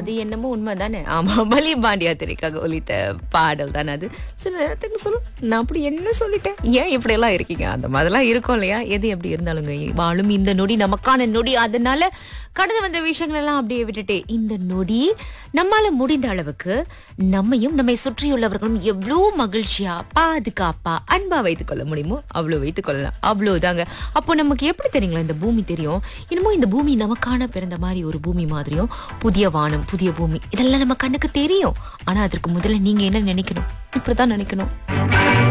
அது என்னமோ உண்மைதானே ஆமா பலி பாண்டியா திரைக்காக ஒலித்த பாடல் தானே அது சில நேரத்துக்கு சொல்லும் நான் அப்படி என்ன சொல்லிட்டேன் ஏன் இப்படி எல்லாம் இருக்கீங்க அந்த மாதிரிலாம் இருக்கும் இல்லையா எது எப்படி இருந்தாலுங்க வாழும் இந்த நொடி நமக்கான நொடி அதனால கடந்து வந்த விஷயங்கள் எல்லாம் அப்படியே விட்டுட்டு இந்த நொடி நம்மால முடிந்த அளவுக்கு நம்மையும் நம்மை சுற்றியுள்ளவர்களும் எவ்வளோ மகிழ்ச்சியா பாதுகாப்பா அன்பா வைத்துக் கொள்ள முடியுமோ அவ்வளோ வைத்துக் கொள்ளலாம் அவ்வளவுதாங்க அப்போ நமக்கு எப்படி தெரியுங்களா இந்த பூமி தெரியும் என்னமோ இந்த பூமி நமக்கான பிறந்த மாதிரி ஒரு பூமி மாதிரியும் புதிய வானம் புதிய பூமி இதெல்லாம் நம்ம கண்ணுக்கு தெரியும் ஆனா அதற்கு முதல்ல நீங்க என்ன நினைக்கணும் இப்படிதான் நினைக்கணும்